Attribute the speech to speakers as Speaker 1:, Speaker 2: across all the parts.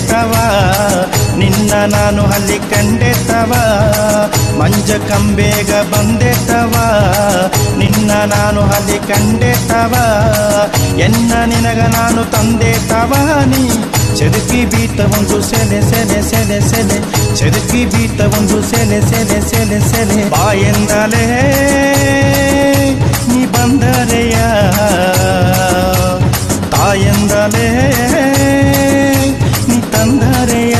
Speaker 1: ಕಂಡೆತ್ತವ ನಿನ್ನ ನಾನು ಅಲ್ಲಿ ಕಂಡೆತ್ತವ ಮಂಜ ಕಂಬೇಗ ಬಂದೆತ್ತವ ನಿನ್ನ ನಾನು ಅಲ್ಲಿ ಕಂಡೆತ್ತವ ಎನ್ನ ನಿನಗ ನಾನು ತಂದೆತ್ತವ ನೀ ಚೆದುಕಿ ಬೀತ ಒಂದು ಸೆಲೆ ಸೆಲೆ ಸೆಲೆ ಸೆಲೆ ಚೆದುಕಿ ಬೀತ ಒಂದು ಸೆಲೆ ಸೆಲೆ ಸೆಲೆ ಸೆಲೆ ಬಾಯೆಂದಲೇ ನೀ ಬಂದರೆಯ ತಾಯೆಂದಲೇ ನೀ ತಂದರೆಯ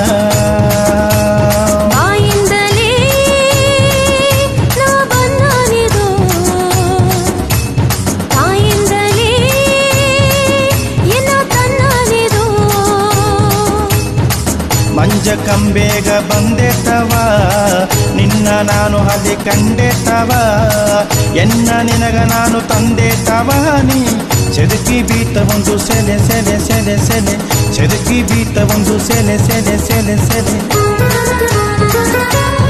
Speaker 2: ಬಾಯಿಂದಲೇ ನಾ ಬಂದಾನಿದು ತಾಯಿಂದಲೇ ಎನ್ನ ತನ್ನಾನಿದು
Speaker 1: ಮಂಜ ಕಂಬೇಗ ಬಂದೆತ್ತವ ನಿನ್ನ ನಾನು ಅಲ್ಲಿ ಕಂಡೆತ್ತವ ಎನ್ನ ನಿನಗ ನಾನು ತಂದೆತ್ತವ ನೀ ಚೆದುಕಿ ಬೀತ ಒಂದು ಸೆಲೆ ಸೆಲೆ ಸೆಲೆ ಸೆಲೆ ಚೆದುಕಿ ಬೀತ ಒಂದು ಸೆಲೆ ಸೆಲೆ ಸೆಲೆ ಸೆಲೆ